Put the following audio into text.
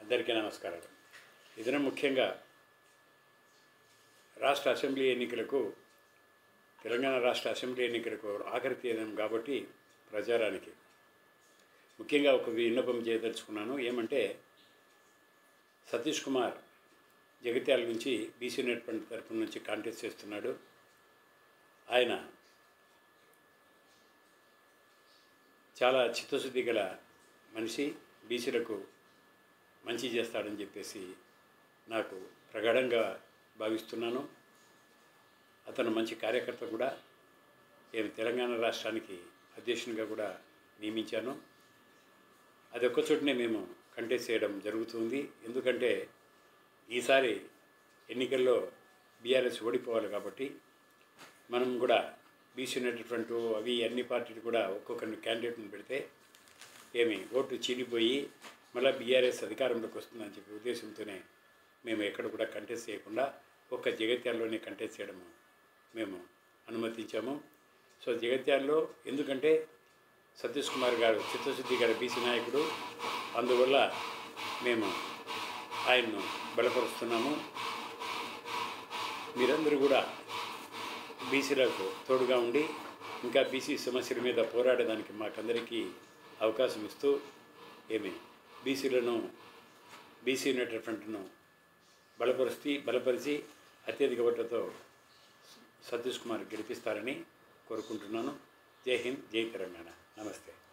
అందరికీ నమస్కారాలు ఇదిన ముఖ్యంగా రాష్ట్ర అసెంబ్లీ ఎన్నికలకు తెలంగాణ రాష్ట్ర అసెంబ్లీ ఎన్నికలకు ఆఖరి తీయడం కాబట్టి ప్రచారానికి ముఖ్యంగా ఒక విన్నపం చేయదలుచుకున్నాను ఏమంటే సతీష్ కుమార్ జగిత్యాల నుంచి బీసీ నెట్ ఫండ్ తరఫున నుంచి కాంటెస్ట్ చేస్తున్నాడు ఆయన చాలా చిత్తశుద్ధి గల మనిషి బీసీలకు మంచి చేస్తాడని చెప్పేసి నాకు ప్రగాఢంగా భావిస్తున్నాను అతను మంచి కార్యకర్త కూడా నేను తెలంగాణ రాష్ట్రానికి అధ్యక్షునిగా కూడా నియమించాను అది ఒక్క చోటనే మేము కంటెస్ట్ చేయడం జరుగుతుంది ఎందుకంటే ఈసారి ఎన్నికల్లో బీఆర్ఎస్ ఓడిపోవాలి కాబట్టి మనం కూడా బీసీ యునైటెడ్ ఫ్రంట్ అవి అన్ని పార్టీలు కూడా ఒక్కొక్కరిని క్యాండిడేట్ని పెడితే ఏమి ఓట్లు చీలిపోయి మళ్ళీ బీఆర్ఎస్ అధికారంలోకి వస్తుందని చెప్పి ఉద్దేశంతోనే మేము ఎక్కడ కూడా కంటెస్ట్ చేయకుండా ఒక్క జగిత్యాల్లోనే కంటెస్ట్ చేయడము మేము అనుమతించాము సో జగిత్యాల్లో ఎందుకంటే సతీష్ కుమార్ గారు చిత్తశుద్ధి గారి బీసీ నాయకుడు అందువల్ల మేము ఆయన్ను బలపరుస్తున్నాము మీరందరూ కూడా బీసీలకు తోడుగా ఉండి ఇంకా బీసీ సమస్యల మీద పోరాడడానికి మాకందరికీ అవకాశం ఇస్తూ ఏమి బీసీలను బీసీ యునైటెడ్ ఫ్రంట్ను బలపరిచి బలపరిచి అత్యధిక ఓట్లతో సతీష్ కుమార్ గెలిపిస్తారని కోరుకుంటున్నాను జై హింద్ జై తెలంగాణ నమస్తే